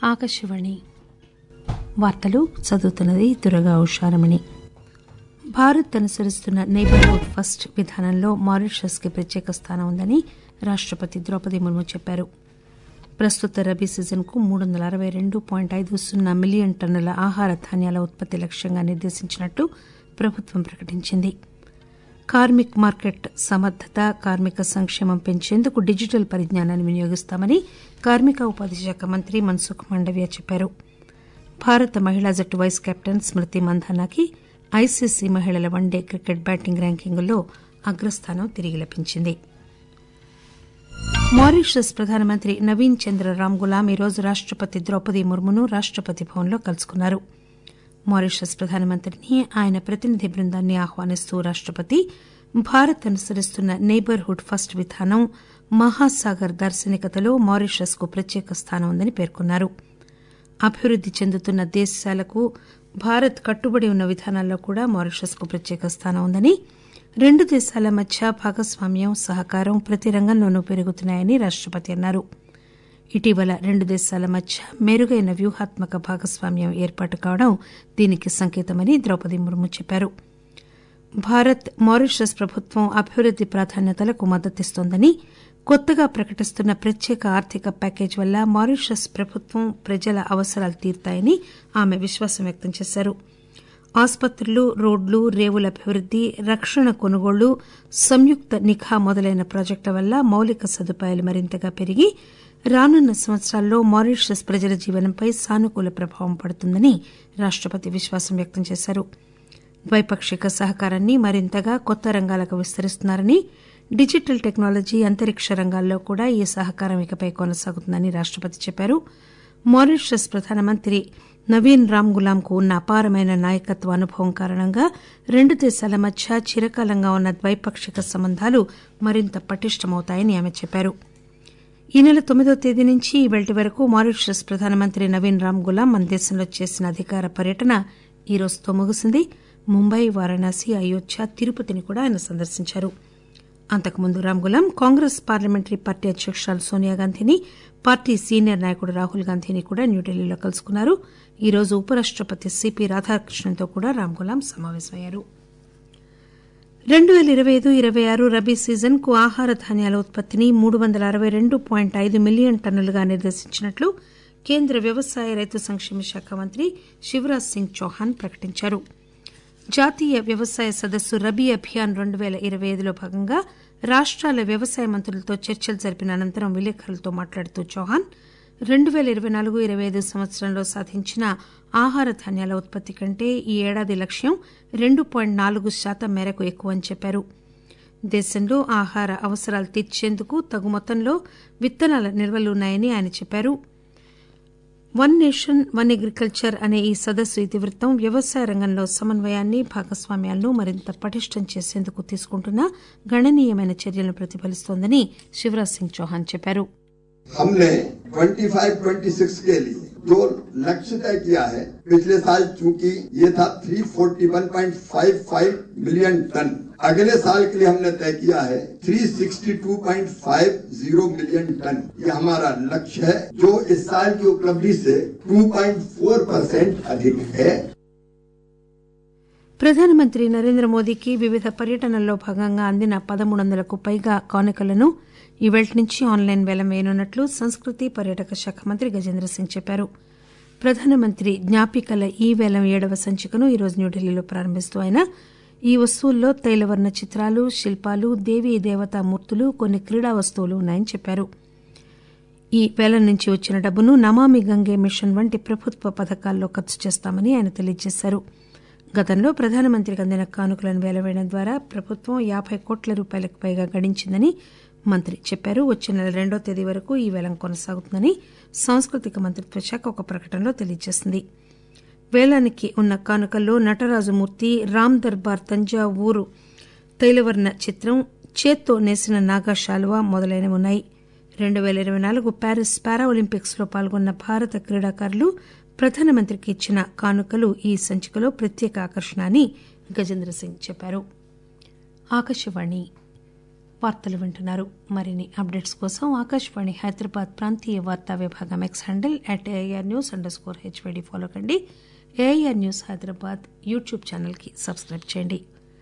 ఆకాశవాణి వార్తలు చదువుతున్నది దురగా ఉషారమణి భారత్ అనుసరిస్తున్న నైబర్హుడ్ ఫస్ట్ విధానంలో మారిషస్కి ప్రత్యేక స్థానం ఉందని రాష్టపతి ద్రౌపది ముర్ము చెప్పారు ప్రస్తుత రబీ సీజన్కు మూడు వందల అరవై రెండు పాయింట్ ఐదు సున్నా మిలియన్ టన్నుల ఆహార ధాన్యాల ఉత్పత్తి లక్ష్యంగా నిర్దేశించినట్లు ప్రభుత్వం ప్రకటించింది కార్మిక్ మార్కెట్ సమర్థత కార్మిక సంక్షేమం పెంచేందుకు డిజిటల్ పరిజ్ఞానాన్ని వినియోగిస్తామని కార్మిక ఉపాధి శాఖ మంత్రి మన్సుఖ్ మాండవ్య చెప్పారు భారత మహిళా జట్టు వైస్ కెప్టెన్ స్మృతి మంధానాకి ఐసీసీ మహిళల వన్డే క్రికెట్ బ్యాటింగ్ ర్యాంకింగుల్లో అగ్రస్థానం తిరిగి లభించింది మారిషస్ ప్రధానమంత్రి నవీన్ చంద్ర రామ్ గులాం ఈరోజు రాష్టపతి ద్రౌపది ముర్మును రాష్టపతి భవన్లో కలుసుకున్నారు మారిషస్ ప్రధానమంత్రిని ఆయన ప్రతినిధి బృందాన్ని ఆహ్వానిస్తూ రాష్టపతి భారత్ అనుసరిస్తున్న నైబర్హుడ్ ఫస్ట్ విధానం మహాసాగర్ దార్శనికతలో మారిషస్ కు ప్రత్యేక స్థానం ఉందని పేర్కొన్నారు అభివృద్ది చెందుతున్న దేశాలకు భారత్ కట్టుబడి ఉన్న విధానాల్లో కూడా మారిషస్ కు ప్రత్యేక స్థానం ఉందని రెండు దేశాల మధ్య భాగస్వామ్యం సహకారం ప్రతి రంగంలోనూ పెరుగుతున్నాయని రాష్టపతి అన్నారు ఇటీవల రెండు దేశాల మధ్య మెరుగైన వ్యూహాత్మక భాగస్వామ్యం ఏర్పాటు కావడం దీనికి సంకేతమని ద్రౌపది ముర్ము చెప్పారు భారత్ మారిషస్ ప్రభుత్వం అభివృద్ది ప్రాధాన్యతలకు మద్దతిస్తోందని కొత్తగా ప్రకటిస్తున్న ప్రత్యేక ఆర్థిక ప్యాకేజ్ వల్ల మారిషస్ ప్రభుత్వం ప్రజల అవసరాలు తీరుతాయని ఆమె విశ్వాసం వ్యక్తం చేశారు ఆసుపత్రులు రోడ్లు రేవుల అభివృద్ది రక్షణ కొనుగోళ్లు సంయుక్త నిఘా మొదలైన ప్రాజెక్టుల వల్ల మౌలిక సదుపాయాలు మరింతగా పెరిగి రానున్న సంవత్సరాల్లో మారిషస్ ప్రజల జీవనంపై సానుకూల ప్రభావం పడుతుందని రాష్టపతి విశ్వాసం వ్యక్తం చేశారు ద్వైపాక్షిక సహకారాన్ని మరింతగా కొత్త రంగాలకు విస్తరిస్తున్నారని డిజిటల్ టెక్నాలజీ అంతరిక్ష రంగాల్లో కూడా ఈ సహకారం ఇకపై కొనసాగుతుందని రాష్టపతి చెప్పారు మారిషస్ ప్రధానమంత్రి నవీన్ రామ్ గులాంకు ఉన్న అపారమైన నాయకత్వ అనుభవం కారణంగా రెండు దేశాల మధ్య చిరకాలంగా ఉన్న ద్వైపాక్షిక సంబంధాలు మరింత పటిష్టమవుతాయని ఆమె చెప్పారు ఈ నెల తొమ్మిదో తేదీ నుంచి ఇవాళ వరకు మారిషస్ ప్రధానమంత్రి నవీన్ రామ్ గులాం మన దేశంలో చేసిన అధికార పర్యటన ఈ రోజుతో ముగిసింది ముంబై వారణాసి అయోధ్య తిరుపతిని కూడా ఆయన సందర్శించారు అంతకుముందు Ramgoolam Congress parliamentary party అధ్యకురాలు సోనియాగాంధీని పార్టీ సీనియర్ నాయకుడు రాహుల్ గాంధీని కూడా న్యూఢిల్లీలో కలుసుకున్నారు ఈ రోజు ఉపరాష్టపతి సిపి రాధాకృష్ణన్తో కూడా రామ్ గులాం సమావేశమయ్యారు రెండు పేల ఇరవై ఐదు ఇరవై ఆరు రబీ సీజన్ కు ఆహార ధాన్యాల ఉత్పత్తిని మూడు వందల అరవై రెండు పాయింట్ ఐదు మిలియన్ టన్నులుగా నిర్దేశించినట్లు కేంద్ర వ్యవసాయ రైతు సంక్షేమ శాఖ మంత్రి శివరాజ్ సింగ్ చౌహాన్ ప్రకటించారు జాతీయ వ్యవసాయ సదస్సు రబీ అభియాన్ రెండు పేల ఇరవై ఐదులో భాగంగా రాష్టాల వ్యవసాయ మంత్రులతో చర్చలు జరిపిన అనంతరం విలేకరులతో మాట్లాడుతూ చౌహాన్ రెండు పేల ఇరవై నాలుగు ఇరవై ఐదు సంవత్సరంలో సాధించిన ఆహార ధాన్యాల ఉత్పత్తి కంటే ఈ ఏడాది లక్ష్యం రెండు పాయింట్ నాలుగు శాతం మేరకు ఎక్కువ అని చెప్పారు దేశంలో ఆహార అవసరాలు తీర్చేందుకు తగు మొత్తంలో విత్తనాల నిల్వలు ఉన్నాయని ఆయన చెప్పారు వన్ నేషన్ వన్ అగ్రికల్చర్ అనే ఈ సదస్సు ఇతివృత్తం వ్యవసాయ రంగంలో సమన్వయాన్ని భాగస్వామ్యాలను మరింత పటిష్టం చేసేందుకు తీసుకుంటున్న గణనీయమైన చర్యలను ప్రతిఫలిస్తోందని శివరాజ్ సింగ్ చౌహాన్ చెప్పారు हमने 25-26 के लिए जो लक्ष्य तय किया है पिछले साल चूंकि ये था 341.55 मिलियन टन अगले साल के लिए हमने तय किया है 362.50 मिलियन टन ये हमारा लक्ष्य है जो इस साल की उपलब्धि से 2.4 परसेंट अधिक है ప్రధానమంత్రి నరేంద్ర మోదీకి వివిధ పర్యటనల్లో భాగంగా అందిన పదమూడు వందలకు పైగా కానుకలను ఈవేళ నుంచి ఆన్లైన్ వేలం వేయనున్నట్లు సంస్కృతి పర్యాటక శాఖ మంత్రి గజేంద్ర సింగ్ చెప్పారు ప్రధానమంత్రి జ్ఞాపికల ఈ వేలం ఏడవ సంచికను ఈరోజు న్యూఢిల్లీలో ప్రారంభిస్తూ ఆయన ఈ వస్తువుల్లో తైలవర్ణ చిత్రాలు శిల్పాలు దేవీ దేవతా మూర్తులు కొన్ని క్రీడా వస్తువులు ఉన్నాయని చెప్పారు ఈ వేలం నుంచి వచ్చిన డబ్బును నమామి గంగే మిషన్ వంటి ప్రభుత్వ పథకాల్లో ఖర్చు చేస్తామని ఆయన తెలియజేశారు గతంలో ప్రధానమంత్రికి అందిన కానుకలను వేలవేయడం ద్వారా ప్రభుత్వం యాబై కోట్ల రూపాయలకు పైగా గడించిందని మంత్రి చెప్పారు వచ్చే నెల రెండో తేదీ వరకు ఈ వేలం కొనసాగుతుందని సాంస్కృతిక మంత్రిత్వ శాఖ ఒక ప్రకటనలో తెలియజేసింది వేలానికి ఉన్న కానుకల్లో నటరాజు మూర్తి రామ్ దర్బార్ తంజావూరు తైలవర్ణ చిత్రం చేత్తో నేసిన నాగా శాలువా మొదలైనవి ఉన్నాయి రెండు పేల ఇరవై నాలుగు ప్యారిస్ పారాఒలింపిక్స్ లో పాల్గొన్న భారత క్రీడాకారులు ప్రధానమంత్రికి ఇచ్చిన కానుకలు ఈ సంచికలో ప్రత్యేక ఆకర్షణ అని గజేంద్ర సింగ్ చెప్పారు ఆకాశవాణి వార్తలు వింటున్నారు మరిన్ని అప్డేట్స్ కోసం ఆకాశవాణి హైదరాబాద్ ప్రాంతీయ వార్తా విభాగం X handle at AIR news underscore HYD follow కండి ఏఐఆర్ న్యూస్ హైదరాబాద్ యూట్యూబ్ ఛానల్కి సబ్స్క్రైబ్ చేయండి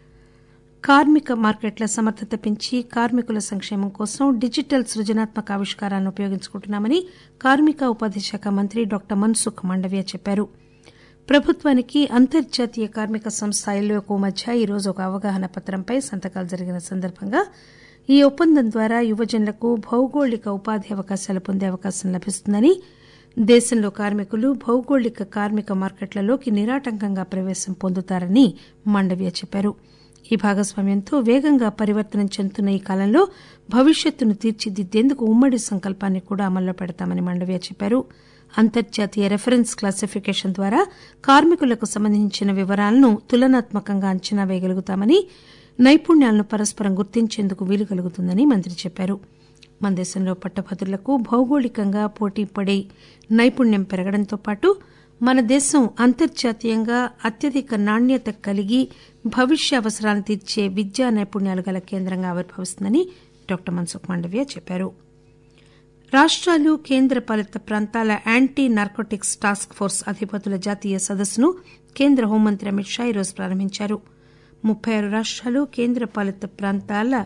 కార్మిక మార్కెట్ల సమర్థత పెంచి కార్మికుల సంక్షేమం కోసం డిజిటల్ సృజనాత్మక ఆవిష్కారాన్ని ఉపయోగించుకుంటున్నామని కార్మిక ఉపాధి శాఖ మంత్రి డాక్టర్ మన్సుఖ్ మాండవ్య చెప్పారు ప్రభుత్వానికి అంతర్జాతీయ కార్మిక సంస్థ ఐలోకు మధ్య ఈరోజు ఒక అవగాహన పత్రంపై సంతకాలు జరిగిన సందర్భంగా ఈ ఒప్పందం ద్వారా యువజనులకు భౌగోళిక ఉపాధి అవకాశాలు పొందే అవకాశం లభిస్తుందని దేశంలో కార్మికులు భౌగోళిక కార్మిక మార్కెట్లలోకి నిరాటంకంగా ప్రవేశం పొందుతారని మాండవ్య చెప్పారు ఈ భాగస్వామ్యంతో వేగంగా పరివర్తనం చెందుతున్న ఈ కాలంలో భవిష్యత్తును తీర్చిదిద్దేందుకు ఉమ్మడి సంకల్పాన్ని కూడా అమల్లో పెడతామని మాండవ్య చెప్పారు అంతర్జాతీయ రెఫరెన్స్ క్లాసిఫికేషన్ ద్వారా కార్మికులకు సంబంధించిన వివరాలను తులనాత్మకంగా అంచనా వేయగలుగుతామని నైపుణ్యాలను పరస్పరం గుర్తించేందుకు వీలు కలుగుతుందని మంత్రి చెప్పారు మన దేశంలో పట్టభద్రులకు భౌగోళికంగా పోటీపడే నైపుణ్యం పెరగడంతో పాటు మన దేశం అంతర్జాతీయంగా అత్యధిక నాణ్యత కలిగి భవిష్య అవసరాలను తీర్చే విద్యా నైపుణ్యాలు గల కేంద్రంగా ఆవిర్భవిస్తుందని డాక్టర్ మన్సుఖ్ మాండవ్య చెప్పారు రాష్టాలు కేంద్రపాలిత ప్రాంతాల యాంటీ నార్కోటిక్స్ టాస్క్ ఫోర్స్ అధిపతుల జాతీయ సదస్సును కేంద్ర హోంమంత్రి అమిత్ షా ఈరోజు ప్రారంభించారు ముప్పై ఆరు రాష్టాలు కేంద్రపాలిత ప్రాంతాల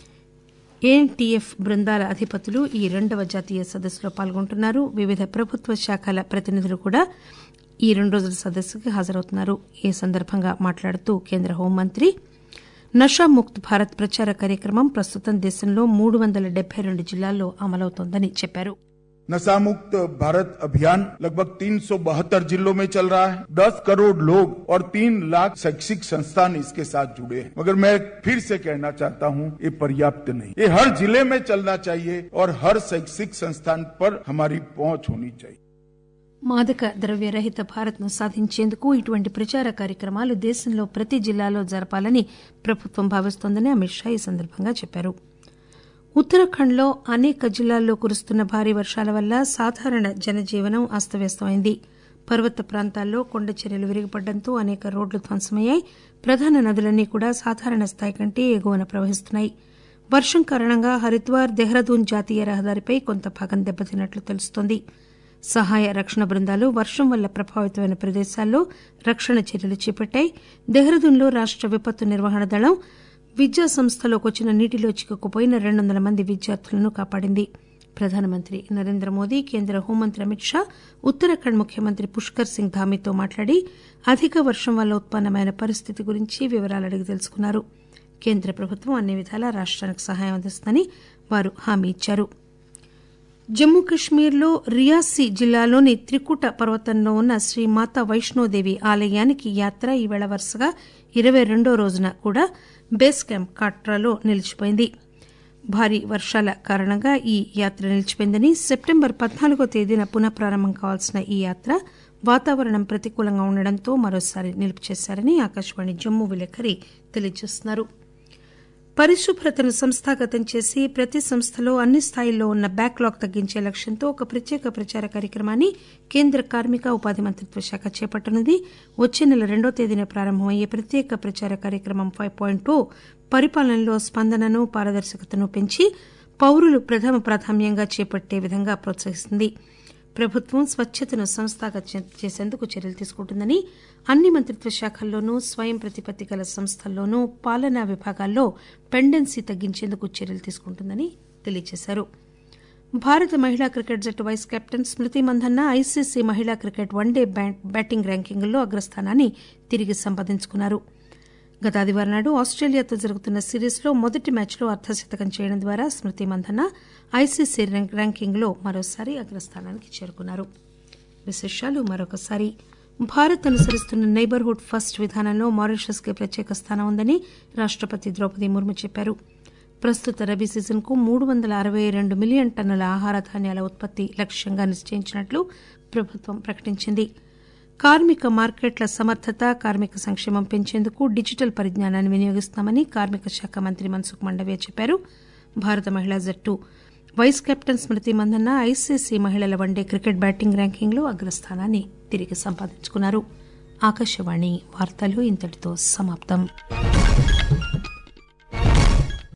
ఏఎన్టీఎఫ్ బృందాల అధిపతులు ఈ రెండవ జాతీయ సదస్సులో పాల్గొంటున్నారు వివిధ ప్రభుత్వ శాఖల ప్రతినిధులు కూడా ఈ రెండు రోజుల సదస్సుకి హాజరవుతున్నారు ఈ సందర్భంగా మాట్లాడుతూ కేంద్ర హోంమంత్రి నషాముక్త్ భారత్ ప్రచార కార్యక్రమం ప్రస్తుతం దేశంలో మూడు వందల డెబ్బై రెండు జిల్లాల్లో అమలవుతోందని చెప్పారు नशा मुक्त भारत अभियान लगभग तीन जिलों में चल रहा है दस करोड़ लोग और तीन लाख शैक्षिक संस्थान इसके साथ जुड़े हैं मगर मैं फिर से कहना चाहता हूं ये पर्याप्त नहीं ये हर जिले में चलना चाहिए और हर शैक्षिक संस्थान पर हमारी पहुंच होनी चाहिए మాదక ద్రవ్య రహిత భారత్ ను సాధించేందుకు ఇటువంటి ప్రచార కార్యక్రమాలు దేశంలో ప్రతి జిల్లాలో జరపాలని ప్రభుత్వం భావిస్తోందని అమిత్ షా ఈ సందర్భంగా చెప్పారు ఉత్తరాఖండ్లో అనేక జిల్లాల్లో కురుస్తున్న భారీ వర్షాల వల్ల సాధారణ జనజీవనం అస్తవ్యస్తమైంది పర్వత ప్రాంతాల్లో కొండ చర్యలు విరిగిపడడంతో అనేక రోడ్లు ధ్వంసమయ్యాయి ప్రధాన నదులన్నీ కూడా సాధారణ స్థాయి కంటే ఎగువన ప్రవహిస్తున్నాయి వర్షం కారణంగా హరిద్వార్ దెహ్రాదూన్ జాతీయ రహదారిపై కొంత భాగం దెబ్బతిన్నట్లు తెలుస్తోంది సహాయ రక్షణ బృందాలు వర్షం వల్ల ప్రభావితమైన ప్రదేశాల్లో రక్షణ చర్యలు చేపట్టాయి దెహ్రాదూన్లో రాష్ట విపత్తు నిర్వహణ దళం విద్యా సంస్థలోకి వచ్చిన నీటిలో చిక్కుకుపోయిన రెండు వందల మంది విద్యార్థులను కాపాడింది ప్రధానమంత్రి నరేంద్ర మోదీ కేంద్ర హోంమంత్రి అమిత్ షా ఉత్తరాఖండ్ ముఖ్యమంత్రి పుష్కర్ సింగ్ ధామీతో మాట్లాడి అధిక వర్షం వల్ల ఉత్పన్నమైన పరిస్థితి గురించి వివరాలు అడిగి తెలుసుకున్నారు కేంద్ర ప్రభుత్వం అన్ని విధాలా రాష్టానికి సహాయం అందిస్తుందని వారు హామీ ఇచ్చారు జమ్మూ కశ్మీర్లో రియాసీ జిల్లాలోని త్రికుట పర్వతంలో ఉన్న శ్రీ మాతా వైష్ణోదేవి ఆలయానికి యాత్ర ఈవేళ వరుసగా ఇరవై రెండో రోజున కూడా బేస్ క్యాంప్ కాట్రాలో నిలిచిపోయింది భారీ వర్షాల కారణంగా ఈ యాత్ర నిలిచిపోయిందని సెప్టెంబర్ పద్నాలుగో తేదీన పునఃప్రారంభం కావాల్సిన ఈ యాత్ర వాతావరణం ప్రతికూలంగా ఉండడంతో మరోసారి నిలుపు చేశారని ఆకాశవాణి జమ్మూ విలేకరి తెలియజేస్తున్నారు పరిశుభ్రతను సంస్థాగతం చేసి ప్రతి సంస్థలో అన్ని స్థాయిల్లో ఉన్న బ్యాక్లాగ్ తగ్గించే లక్ష్యంతో ఒక ప్రత్యేక ప్రచార కార్యక్రమాన్ని కేంద్ర కార్మిక ఉపాధి మంత్రిత్వ శాఖ చేపట్టనుంది వచ్చే నెల రెండో తేదీన ప్రారంభమయ్యే ప్రత్యేక ప్రచార కార్యక్రమం ఫైవ్ పాయింట్ టూ పరిపాలనలో స్పందనను పారదర్శకతను పెంచి పౌరులు ప్రథమ ప్రాధాన్యంగా చేపట్టే విధంగా ప్రోత్సహిస్తుంది ప్రభుత్వం స్వచ్ఛతను సంస్థాగతం చేసేందుకు చర్యలు తీసుకుంటుందని అన్ని మంత్రిత్వ శాఖల్లోనూ స్వయం ప్రతిపత్తి గల సంస్థల్లోనూ పాలనా విభాగాల్లో పెండెన్సీ తగ్గించేందుకు చర్యలు తీసుకుంటుందని తెలియజేశారు భారత మహిళా క్రికెట్ జట్టు vice captain Smriti Mandhana ICC మహిళా క్రికెట్ వన్డే బ్యాటింగ్ ర్యాంకింగ్లో అగ్రస్థానాన్ని తిరిగి సంపాదించుకున్నారు గత ఆదివారం నాడు ఆస్టేలియాతో జరుగుతున్న సిరీస్లో మొదటి మ్యాచ్లో అర్ధశతకం చేయడం ద్వారా స్మృతి మందన్న ఐసీసీ ర్యాంకింగ్లో మరోసారి అగ్రస్థానానికి చేరుకున్నారు విశేషాలు మరొకసారి భారత్ అనుసరిస్తున్న నైబర్హుడ్ ఫస్ట్ విధానంలో మారిషస్ కి ప్రత్యేక స్థానం ఉందని రాష్టపతి ద్రౌపది ముర్ము చెప్పారు ప్రస్తుత రబీ సీజన్ కు మూడు వందల అరవై రెండు మిలియన్ టన్నుల ఆహార ధాన్యాల ఉత్పత్తి లక్ష్యంగా నిశ్చయించినట్లు ప్రభుత్వం ప్రకటించింది కార్మిక మార్కెట్ల సమర్థత కార్మిక సంక్షేమం పెంచేందుకు డిజిటల్ పరిజ్ఞానాన్ని వినియోగిస్తామని కార్మిక శాఖ మంత్రి మన్సుఖ్ మండవ్య చెప్పారు భారత మహిళా జట్టు vice captain Smriti Mandhana ICC మహిళల వన్డే క్రికెట్ బ్యాటింగ్ ర్యాంకింగ్లో అగ్రస్థానాన్ని తిరిగి సంపాదించుకున్నారు ఆకాశవాణి వార్తలు ఇంతటితో సమాప్తం